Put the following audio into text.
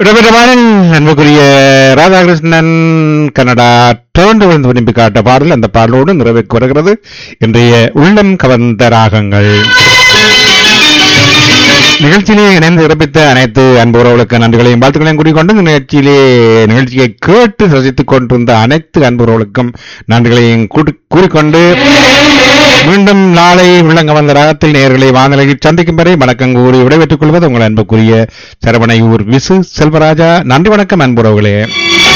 இடம்பெற்றவானில் அன்புக்குரிய ராதாகிருஷ்ணன் கனடா டோண்டு வந்து விரும்பி காட்ட பாடல் அந்த பாடலோடு நிறைவேற்கு வருகிறது இன்றைய உள்ளம் கவர்ந்த ராகங்கள் நிகழ்ச்சியிலே இணைந்து சிறப்பித்த அனைத்து அன்புறவுகளுக்கு நன்றிகளையும் வாழ்த்துக்களையும் கூறிக்கொண்டு இந்த நிகழ்ச்சியிலே நிகழ்ச்சியை கேட்டு ரசித்துக் கொண்டிருந்த அனைத்து அன்புறவுகளுக்கும் நன்றிகளையும் கூட்டி- கூறிக்கொண்டு மீண்டும் நாளை உள்ளங்க வந்த ராகத்தில் நேர்களை வானொலியில் சந்திக்கும் வரை வணக்கம் கூறி விடைபெற்றுக் கொள்வது உங்கள் அன்புக்குரிய சரவணையூர் விசு செல்வராஜா நன்றி வணக்கம் அன்புறவுகளே